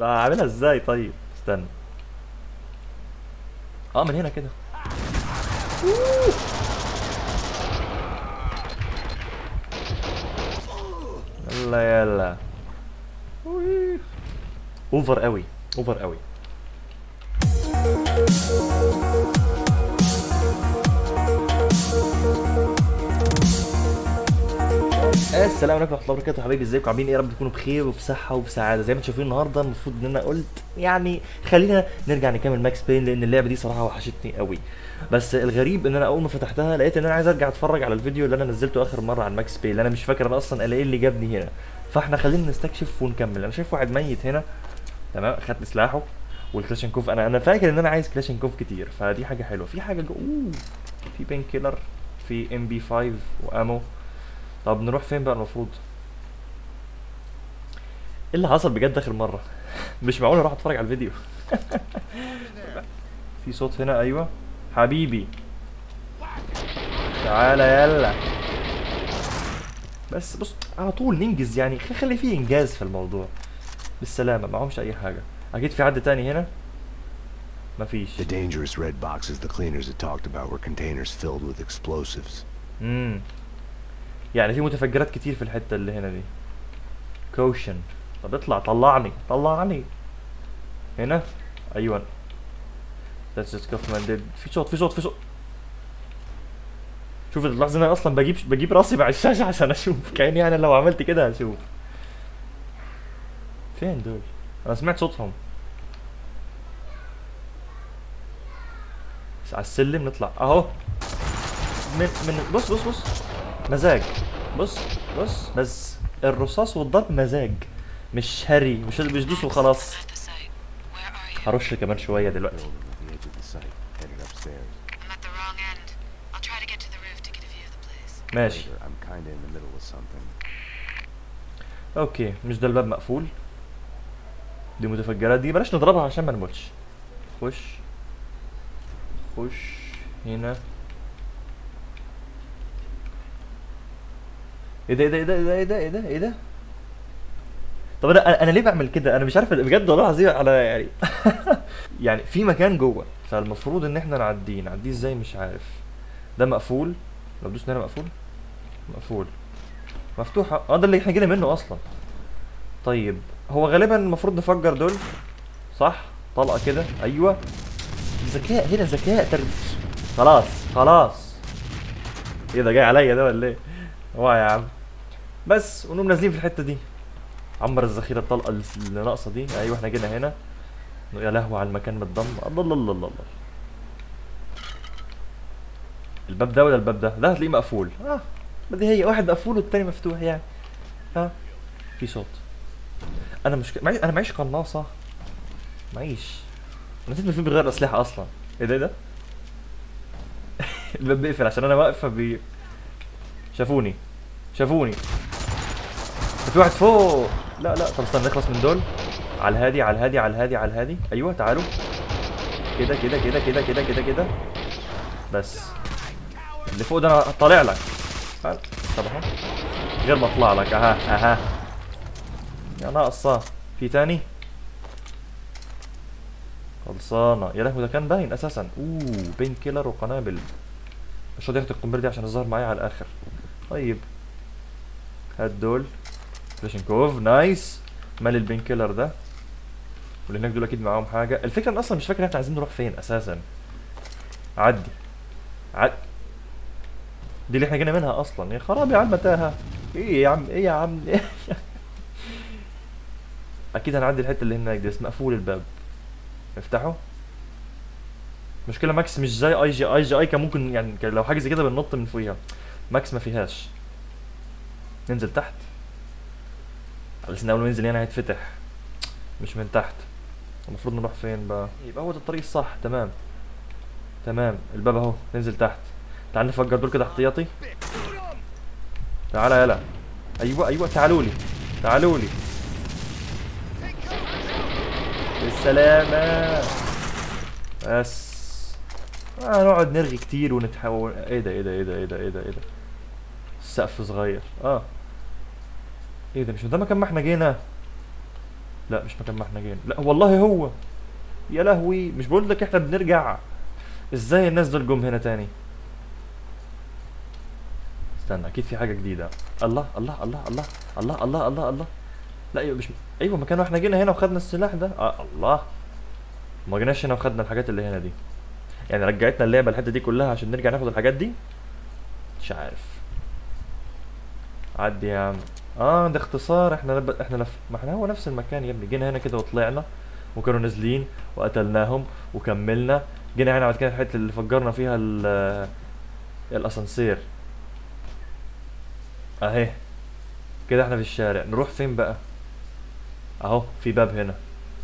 طب اعملها ازاي طيب استنى اه من هنا كده يلا يلا وي. اوفر قوي اوفر قوي السلام عليكم ورحمه الله وبركاته حبايبي ازيكم عاملين ايه يا رب تكونوا بخير وبصحه وبسعاده زي ما انتم شايفين النهارده المفروض ان انا قلت يعني خلينا نرجع نكمل ماكس بين لان اللعبه دي صراحه وحشتني قوي بس الغريب ان انا اول ما فتحتها لقيت ان انا عايز ارجع اتفرج على الفيديو اللي انا نزلته اخر مره عن ماكس بين انا مش فاكر انا اصلا انا ايه اللي جابني هنا فاحنا خلينا نستكشف ونكمل انا شايف واحد ميت هنا تمام خدت سلاحه والكلاشنكوف انا انا فاكر ان انا عايز كلاشنكوف كتير فدي حاجه حلوه في حاجه جو اوه في بين كيلر في ام بي 5 وامو طب نروح فين بقى المفروض ايه اللي حصل بجد اخر مره مش معقول اروح اتفرج على الفيديو في صوت هنا ايوه حبيبي تعالى يلا بس بص على طول ننجز يعني خ- خلي فيه انجاز في الموضوع بالسلامه معهمش اي حاجه اكيد في حد تاني هنا مفيش The dangerous red boxes the cleaners had talked about were containers filled with explosives. امم يعني في متفجرات كتير في الحته اللي هنا دي كوشن طب اطلع طلعني طلعني هنا ايوه That's just government did في صوت في صوت في صوت شوف اللحظه انا اصلا بجيب بجيب راسي مع الشاشه عشان اشوف كاني انا لو عملت كده هشوف فين دول انا سمعت صوتهم بس على السلم نطلع اهو من من بص بص بص مزاج بص بص بس الرصاص والضرب مزاج مش هري مش مش دوس وخلاص At the site. Where are you? هرش كمان شويه دلوقتي Building at the edge of the site, headed upstairs. I'm at the wrong end. I'll try to get to the roof to get a view of the place. ماشي Later, I'm kinda in the middle of something. اوكي مش ده الباب مقفول دي متفجرات دي بلاش نضربها عشان ما نموتش خش خش هنا ايه ده ايه ده ايه ده ايه ده ايه ده ايه ده طب انا انا ليه بعمل كده انا مش عارف بجد والله العظيم على يعني يعني في مكان جوه فالمفروض ان احنا نعديه نعديه ازاي مش عارف ده مقفول لو دوسنا هنا مقفول مقفول مفتوحة اه ده اللي احنا جينا منه اصلا طيب هو غالبا المفروض نفجر دول صح طلقة كده ايوه ذكاء هنا ذكاء تر... خلاص خلاص ايه ده جاي عليا ده ولا ايه اوعى يا عم بس ونقوم نازلين في الحتة دي عمر الذخيرة الطلقة اللي ناقصة دي ايوه احنا جينا هنا يا لهوي على المكان متدمر الله الله الله الله الله. الباب ده ولا الباب ده؟ ده هتلاقيه مقفول اه بدي هي واحد مقفول والتاني مفتوح يعني ها في صوت انا مش معي... انا معيش قناصه معيش انا نسيت إن في بيغير اسلحه اصلا ايه ده إيه ده الباب بيقفل عشان انا واقف فبي شافوني شافوني في واحد فوق لا لا طب استنى نخلص من دول على الهادي على الهادي على الهادي على الهادي ايوه تعالوا كده كده كده كده كده كده كده بس اللي فوق ده انا طالع لك تعال. طب اهو غير ما اطلع لك اها اها يا ناقصة في تاني خلصانة يا لهوي ده كان باين اساسا اوه بين كيلر وقنابل مش راضي ياخد القنبلة دي عشان الظهر معايا على الاخر طيب هات دول كلاشنكوف نايس مال البين كيلر ده واللي هناك دول اكيد معاهم حاجة الفكرة ان اصلا مش فاكر احنا عايزين نروح فين اساسا عدي عد دي اللي احنا جينا منها اصلا يا خراب يا عم تاهه ايه يا عم ايه يا عم إيه اكيد هنعدي الحته اللي هناك دي بس مقفول الباب افتحه مشكله ماكس مش زي اي جي اي جي اي كان ممكن يعني كان لو حاجه زي كده بننط من فوقيها ماكس ما فيهاش ننزل تحت على اساس ان اول ما ننزل هنا هيتفتح مش من تحت المفروض نروح فين بقى يبقى هو ده الطريق الصح تمام تمام الباب اهو ننزل تحت تعال نفجر دول كده احتياطي تعالى يلا ايوه ايوه تعالوا لي تعالوا لي بالسلامة بس آه نقعد نرغي كتير ونتحول ايه ده ايه ده ايه ده ايه ده ايه ده ايه ده السقف صغير اه ايه ده مش ده مكان ما احنا جينا لا مش مكان ما احنا جينا لا والله هو يا لهوي مش بقول لك احنا بنرجع ازاي الناس دول جم هنا تاني استنى اكيد في حاجه جديده الله الله الله الله الله الله الله الله لا ايوه مش ايوه مكان ما احنا جينا هنا وخدنا السلاح ده آه الله ما جيناش هنا وخدنا الحاجات اللي هنا دي يعني رجعتنا اللعبه الحته دي كلها عشان نرجع ناخد الحاجات دي مش عارف عدي يا عم اه ده اختصار احنا لب... احنا لف... ما احنا هو نفس المكان يا ابني جينا هنا كده وطلعنا وكانوا نازلين وقتلناهم وكملنا جينا هنا بعد كده الحته اللي فجرنا فيها ال... الاسانسير اهي كده احنا في الشارع نروح فين بقى اهو في باب هنا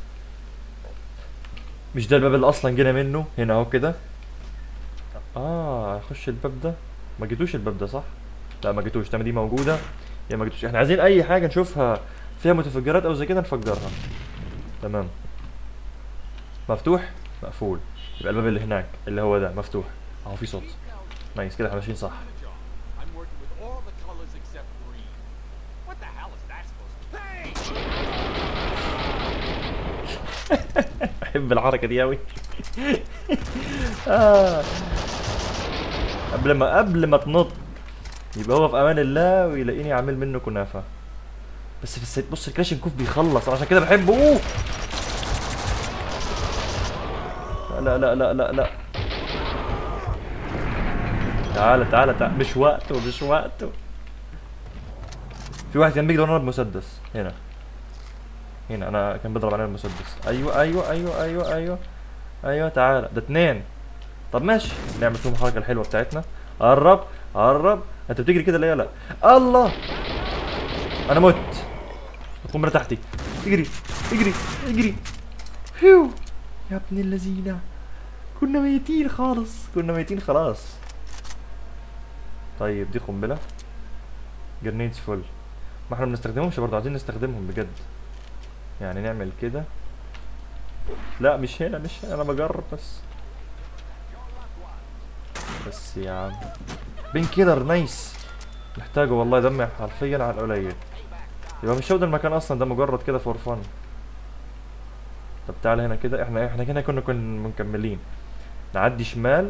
مش ده الباب اللي اصلا جينا منه هنا اهو كده اه اخش الباب ده ما جيتوش الباب ده صح لا ما جيتوش تمام دي موجوده يا ما جيتوش احنا عايزين اي حاجه نشوفها فيها متفجرات او زي كده نفجرها تمام مفتوح مقفول يبقى الباب اللي هناك اللي هو ده مفتوح اهو في صوت نايس كده احنا ماشيين صح I'm working with all the colors except green. What the hell is that supposed to Hey! بحب الحركه دي قوي آه. قبل ما قبل ما تنط يبقى هو في امان الله ويلاقيني عامل منه كنافه بس في السيد بص الكلاشينكوف بيخلص أنا عشان كده بحبه اوه لا لا لا لا لا تعالى تعالى تعالى مش وقته مش وقته في واحد كان بيجي يضرب بمسدس هنا هنا انا كان بيضرب علينا المسدس ايوه ايوه ايوه ايوه ايوه ايوه تعالى ده اتنين طب ماشي نعمل فيهم الحركه الحلوه بتاعتنا قرب قرب انت بتجري كده ليه لا الله انا مت القنبله تحتي اجري اجري اجري هيو يا ابن اللذينه كنا ميتين خالص كنا ميتين خلاص طيب دي قنبله جرنيدز فل ما احنا ما بنستخدمهمش برضه عايزين نستخدمهم بجد يعني نعمل كده لا مش هنا مش هنا انا بجرب بس بس يا عم بين كيلر نايس محتاجه والله دمع حرفيا على القليل يبقى مش هو ده المكان اصلا ده مجرد كده فور فن طب تعالى هنا كده احنا احنا هنا كنا كنا مكملين نعدي شمال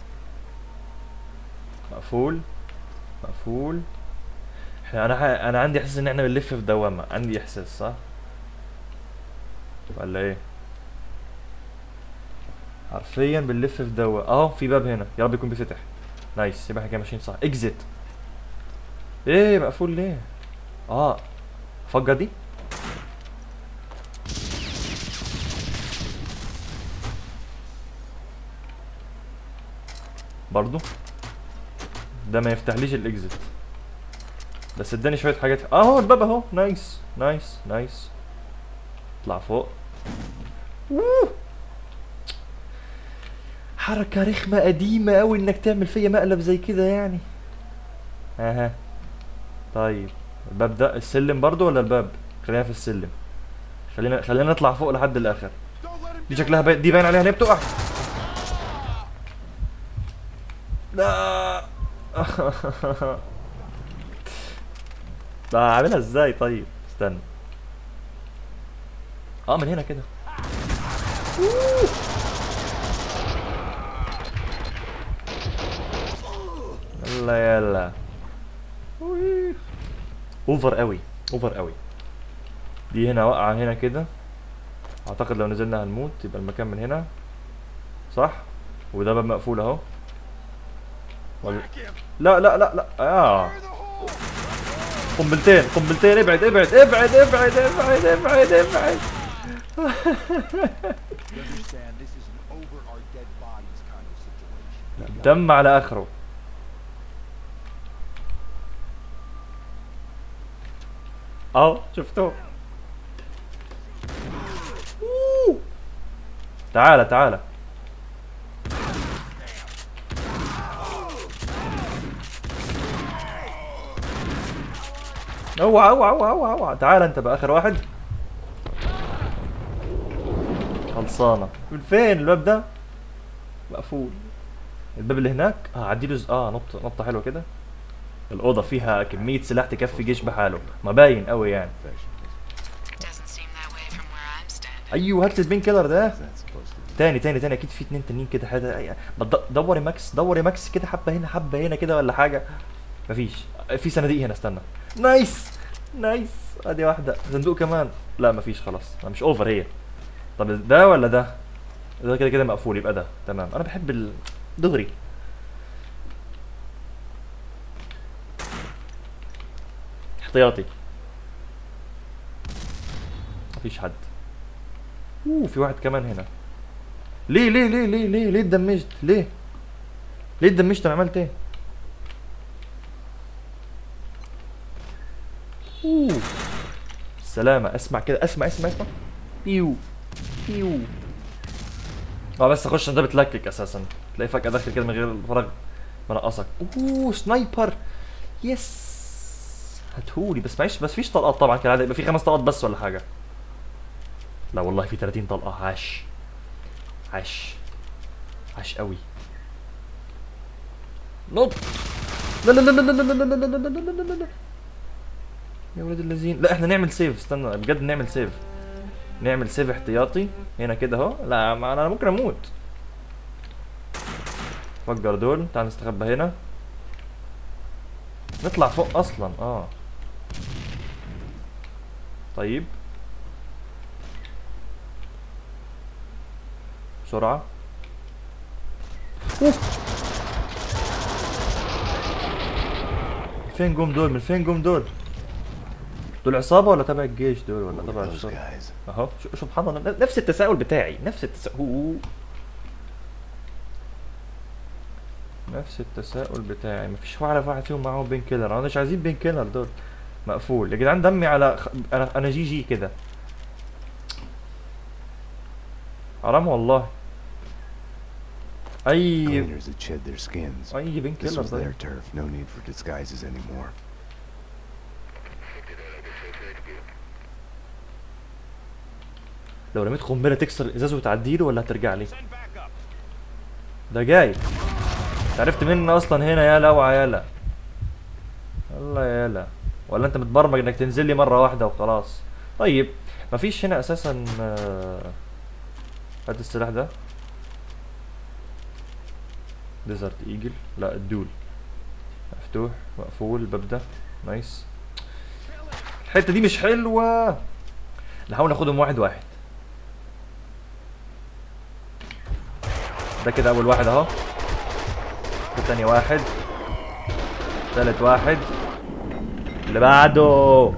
مقفول مقفول احنا انا ح- انا عندي احساس ان احنا بنلف في دوامه عندي احساس صح ولا ايه حرفيا بنلف في دوامه اه في باب هنا يا رب يكون بيفتح نايس يبقى احنا كده ماشيين صح اكزيت ايه مقفول ليه اه فجر دي برضو ده ما يفتحليش الاكزيت بس اداني شويه حاجات اهو الباب اهو نايس نايس نايس اطلع فوق ووو. حركة رخمة قديمة أوي إنك تعمل فيا مقلب زي كده يعني. أها. طيب الباب ده السلم برضو ولا الباب؟ خلينا في السلم. خلينا خلينا نطلع فوق لحد الآخر. Don't let him دي شكلها باين دي باين عليها إن هي بتقع. لا لا عاملها ازاي طيب؟ استنى. اه من هنا كده. يلا يلا وي. اوفر قوي اوفر قوي دي هنا واقعه هنا كده اعتقد لو نزلنا هنموت يبقى المكان من هنا صح وده باب مقفول اهو ولا- back him. لا لا لا لا اه Fire the hole! قنبلتين قنبلتين ابعد ابعد ابعد ابعد ابعد ابعد ابعد You understand this is an over our dead bodies kind of situation. دم على اخره اهو شفتوه أوه. تعالى تعالى اوعى اوعى اوعى اوعى اوعى تعالى انت بقى اخر واحد خلصانه من فين الباب ده مقفول الباب اللي هناك اه عديله ز... اه نط نطه حلوه كده الاوضه فيها كميه سلاح تكفي جيش بحاله ما باين قوي يعني Doesn't seem that way from ايوه هات لي البين كيلر ده What's that supposed to be? تاني تاني تاني اكيد في اتنين تانيين كده حاجه ما تد- دوري ماكس دوري ماكس كده حبه هنا حبه هنا كده ولا حاجه مفيش في صناديق هنا استنى نايس نايس ادي واحده صندوق كمان لا مفيش خلاص أنا مش اوفر هي طب ده ولا ده ده كده كده مقفول يبقى ده تمام انا بحب ال- دغري احتياطي مفيش حد اوه في واحد كمان هنا ليه ليه ليه ليه ليه ليه اتدمجت ليه ليه اتدمجت انا عملت ايه اوه سلامة اسمع كده اسمع اسمع اسمع بيو بيو اه بس اخش ده بتلكك اساسا تلاقي فجأة داخل كده من غير الفراغ منقصك اوه سنايبر يس هاتهولي بس معيش بس فيش طلقات طبعا كالعادة يبقى في خمس طلقات بس ولا حاجة لا والله في 30 طلقة عاش عاش عاش قوي نط لا لا لا لا لا لا لا لا لا لا لا لا لا لا يا ولاد اللذين لا احنا نعمل سيف استنى بجد نعمل سيف نعمل سيف احتياطي هنا كده اهو لا ما انا ممكن اموت فجر دول تعال نستخبى هنا نطلع فوق اصلا اه طيب بسرعة أوف. فين جم دول من فين جم دول دول عصابة ولا تبع الجيش دول ولا Who تبع are those الشرطة guys? اهو ش- سبحان الله نفس التساؤل بتاعي نفس التساؤل نفس التساؤل بتاعي مفيش ولا واحد فيهم معاه بين كيلر انا مش عايزين بين كيلر دول مقفول يا جدعان دمي على خ... انا انا جي جي كده حرام والله اي Cleaners had shed their skins. اي بين This كيلر was طيب their turf. No need for disguises anymore. لو رميت قنبله تكسر الازاز وتعديله ولا هترجع لي Send backup. ده جاي انت عرفت مني اصلا هنا يالا وعيالا الله يالا ولا انت متبرمج انك تنزل لي مره واحده وخلاص طيب مفيش هنا اساسا آه، هات السلاح ده ديزرت ايجل لا الدول مفتوح مقفول الباب ده نايس الحته دي مش حلوه نحاول ناخدهم واحد واحد ده كده اول واحد اهو الثاني واحد ثالث واحد اللي بعده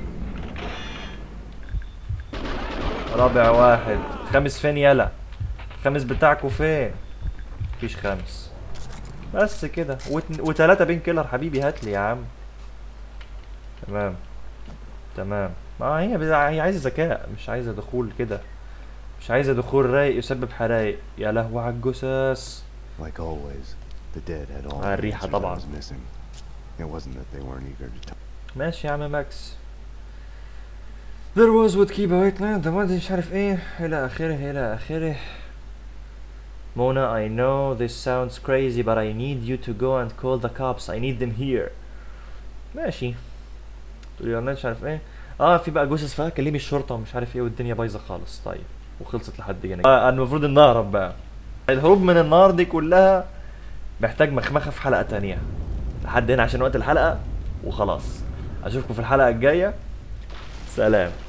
رابع واحد خامس فين يلا خامس بتاعكوا فين مفيش خامس بس كده واتن- وتلاتة بين كيلر حبيبي هاتلي يا عم تمام تمام ما هي بدا- هي عايزه ذكاء مش عايزه دخول كده مش عايزه دخول رايق يسبب حرايق يا لهوي على الجثث Like always, the dead had all آه، the الريحة answers I طبعاً. was missing. It wasn't that they weren't eager to talk. ماشي يا عم ماكس There was would keep awake night the one مش عارف ايه الى اخره الى اخره Mona I know this sounds crazy but I need you to go and call the cops I need them here ماشي تقول لي مش عارف ايه اه في بقى جثث فيها كلمي الشرطه ومش عارف ايه والدنيا بايظه خالص طيب وخلصت لحد هنا آه المفروض ان اهرب بقى الهروب من النار دي كلها محتاج مخمخه في حلقه تانية لحد هنا عشان وقت الحلقه وخلاص اشوفكم في الحلقه الجايه سلام